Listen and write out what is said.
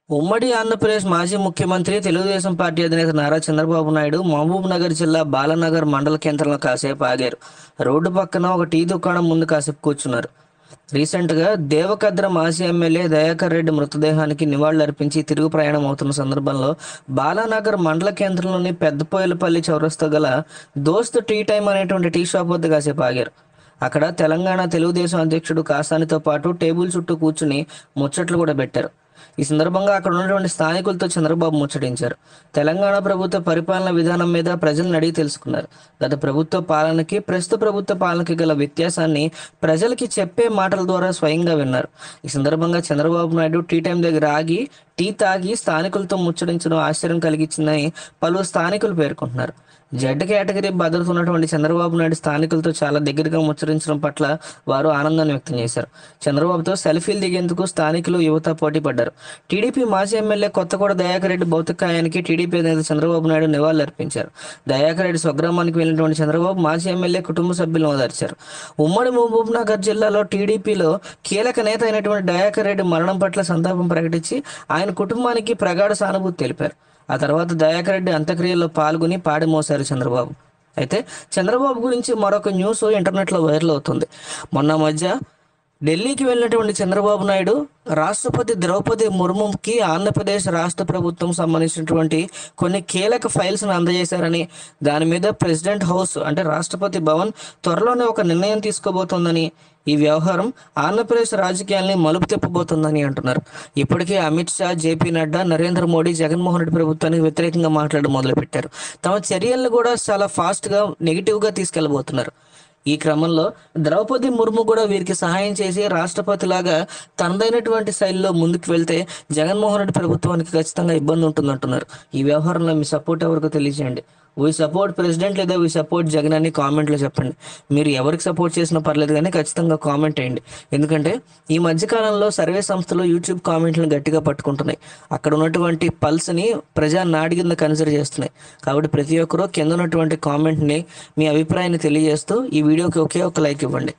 ఉమ్మడి ఆంధ్రప్రదేశ్ మాజీ ముఖ్యమంత్రి తెలుగుదేశం పార్టీ అధినేత నారా చంద్రబాబు నాయుడు మహబూబ్ నగర్ జిల్లా బాలనగర్ మండల కేంద్రంలో కాసేపు ఆగారు రోడ్డు పక్కన ఒక టీ దుకాణం ముందు కాసేపు కూర్చున్నారు రీసెంట్గా దేవకద్ర మాజీ ఎమ్మెల్యే దయాకర్ రెడ్డి మృతదేహానికి నివాళులర్పించి తిరుగు ప్రయాణం అవుతున్న సందర్భంలో బాలానగర్ మండల కేంద్రంలోని పెద్దపోయలపల్లి చౌరస్తా గల దోస్త్ టీ టైం అనేటువంటి టీ షాప్ వద్ద కాసేపు ఆగారు అక్కడ తెలంగాణ తెలుగుదేశం అధ్యక్షుడు కాసానితో పాటు టేబుల్ చుట్టూ కూర్చుని ముచ్చట్లు కూడా పెట్టారు ఈ సందర్భంగా అక్కడ ఉన్నటువంటి స్థానికులతో చంద్రబాబు ముచ్చటించారు తెలంగాణ ప్రభుత్వ పరిపాలన విధానం మీద ప్రజలను అడిగి తెలుసుకున్నారు గత ప్రభుత్వ పాలనకి ప్రస్తుత ప్రభుత్వ పాలనకి గల వ్యత్యాసాన్ని ప్రజలకి చెప్పే మాటల ద్వారా స్వయంగా విన్నారు ఈ సందర్భంగా చంద్రబాబు నాయుడు టీ టైం దగ్గర ఆగి టీ తాగి స్థానికులతో ముచ్చటించడం ఆశ్చర్యం కలిగించిందని పలువురు స్థానికులు పేర్కొంటున్నారు జెడ్ కేటగిరీ భద్రత ఉన్నటువంటి చంద్రబాబు నాయుడు స్థానికులతో చాలా దగ్గరగా ముచ్చరించడం పట్ల వారు ఆనందాన్ని వ్యక్తం చేశారు చంద్రబాబుతో సెల్ఫీలు దిగేందుకు స్థానికులు యువత పోటీ పడ్డారు టీడీపీ మాజీ ఎమ్మెల్యే కొత్తగూడ దయాకర్ రెడ్డి భౌతికాయానికి టీడీపీ అధినేత చంద్రబాబు నాయుడు నివాళులర్పించారు దయాకర్ రెడ్డి స్వగ్రామానికి వెళ్ళినటువంటి చంద్రబాబు మాజీ ఎమ్మెల్యే కుటుంబ సభ్యులను ఓదార్చారు ఉమ్మడి మహబూబ్ నగర్ జిల్లాలో టీడీపీలో కీలక నేత అయినటువంటి దయాకర్ రెడ్డి మరణం పట్ల సంతాపం ప్రకటించి ఆయన కుటుంబానికి ప్రగాఢ సానుభూతి తెలిపారు ఆ తర్వాత దయాకర్ రెడ్డి అంత్యక్రియల్లో పాల్గొని పాడి మోశారు చంద్రబాబు అయితే చంద్రబాబు గురించి మరొక న్యూస్ ఇంటర్నెట్లో వైరల్ అవుతుంది మొన్న మధ్య ఢిల్లీకి వెళ్ళినటువంటి చంద్రబాబు నాయుడు రాష్ట్రపతి ద్రౌపది ముర్ముకి ఆంధ్రప్రదేశ్ రాష్ట్ర ప్రభుత్వం సంబంధించినటువంటి కొన్ని కీలక ఫైల్స్ను అందజేశారని దాని మీద ప్రెసిడెంట్ హౌస్ అంటే రాష్ట్రపతి భవన్ త్వరలోనే ఒక నిర్ణయం తీసుకోబోతోందని ఈ వ్యవహారం ఆంధ్రప్రదేశ్ రాజకీయాల్ని మలుపు తిప్పబోతోందని అంటున్నారు ఇప్పటికే అమిత్ షా జేపీ నడ్డా నరేంద్ర మోడీ జగన్మోహన్ రెడ్డి ప్రభుత్వానికి వ్యతిరేకంగా మాట్లాడడం మొదలుపెట్టారు తమ చర్యలను కూడా చాలా ఫాస్ట్గా నెగిటివ్గా తీసుకెళ్లబోతున్నారు ఈ క్రమంలో ద్రౌపది ముర్ము కూడా వీరికి సహాయం చేసి రాష్ట్రపతి లాగా తనదైనటువంటి శైలిలో ముందుకు వెళ్తే జగన్మోహన్ రెడ్డి ప్రభుత్వానికి ఖచ్చితంగా ఇబ్బంది ఉంటుందంటున్నారు ఈ వ్యవహారంలో మీ సపోర్ట్ ఎవరికి తెలియజేయండి వీ సపోర్ట్ ప్రెసిడెంట్ లేదా వీ సపోర్ట్ జగన్ అని కామెంట్లో చెప్పండి మీరు ఎవరికి సపోర్ట్ చేసినా పర్లేదు కానీ ఖచ్చితంగా కామెంట్ వేయండి ఎందుకంటే ఈ మధ్యకాలంలో సర్వే సంస్థలు యూట్యూబ్ కామెంట్లను గట్టిగా పట్టుకుంటున్నాయి అక్కడ ఉన్నటువంటి పల్స్ని ప్రజా నాడి కింద కన్సిడర్ చేస్తున్నాయి కాబట్టి ప్రతి ఒక్కరూ కింద ఉన్నటువంటి కామెంట్ని మీ అభిప్రాయాన్ని తెలియజేస్తూ ఈ వీడియోకి ఒకే ఒక లైక్ ఇవ్వండి